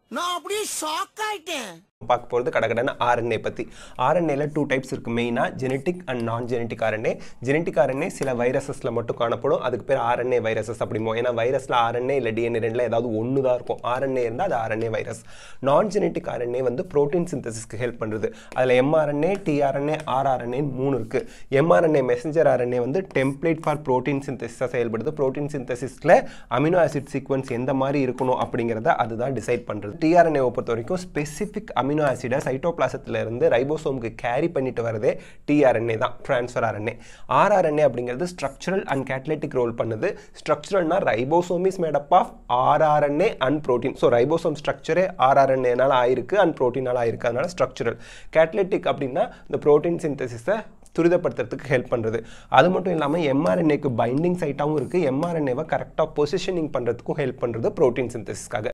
நான் அப்படியே ஷாக் ஆயிட்டேன் பார்க்க போகிறது கடகடன்னு ஆர்என்ஏ பற்றி ஆர்என்ஏல டூ டைப்ஸ் இருக்குது மெயினாக genetic and non genetic RNA genetic RNA சில வைரஸஸில் மட்டும் காணப்படும் அதுக்கு பேர் ஆர்என்ஏ வைரஸஸ் அப்படிமோ ஏன்னா வைரஸில் ஆர்என்ஏ இல்லை டிஎன்ஏ ரெண்டில் ஏதாவது ஒன்று தான் இருக்கும் ஆர்என்ஏ இருந்தால் அது RNA virus non genetic RNA வந்து ப்ரோட்டீன் சிந்தசிஸ்க்கு ஹெல்ப் பண்ணுறது அதில் எம்ஆர்என்ஏ டிஆர்என்ஏ ஆர்ஆர்என்ஏ மூணு இருக்குது எம்ஆர்என்ஏ மெசஞ்சர் ஆர்என்ஏ வந்து டெம்ப்ளேட் ஃபார் ப்ரோட்டீன் சிந்தசிஸாக செயல்படுது ப்ரோட்டீன் சிந்தசிஸில் அமினோ ஆசிட் சீக்வன்ஸ் எந்த மாதிரி இருக்கணும் அப்படிங்கிறத அதுதான் டிசைட் பண்ணுறது டிஆர்என்ஏவை பொறுத்த வரைக்கும் ஸ்பெசிஃபிக் அமினோ ஆசிடை சைட்டோபிளாசத்துல இருந்து ரைபோசோமுக்கு கேரி பண்ணிட்டு வரதே டிஆர்என்ஏ தான் ட்ரான்ஸ்ஃபர் ஆர்என்ஏ ஆர்ஆர்என்ஏ அப்படிங்கிறது ஸ்ட்ரக்சரல் அண்ட் கேட்லேட்டிக் ரோல் பண்ணுது ஸ்ட்ரக்சரல்னா ribosome is made up of rRNA and protein so ribosome ஸ்ட்ரக்சரே ஆர்ஆர்என்ஏனால ஆயிருக்கு அண்ட் ப்ரோட்டீனால் ஆயிருக்கு அதனால ஸ்ட்ரக்சரல் கேட்லேட்டிக் அப்படின்னா இந்த ப்ரோட்டீன் சிந்தசிஸை துரிதப்படுத்துறதுக்கு ஹெல்ப் பண்ணுறது அது மட்டும் இல்லாமல் எம்ஆர்என்ஏக்கு பைண்டிங் சைட்டாகவும் இருக்குது எம்ஆர்என்ஏவை கரெக்டாக பொசிஷனிங் பண்ணுறதுக்கும் ஹெல்ப் பண்ணுறது ப்ரோட்டீன் சிந்தசிஸ்க்காக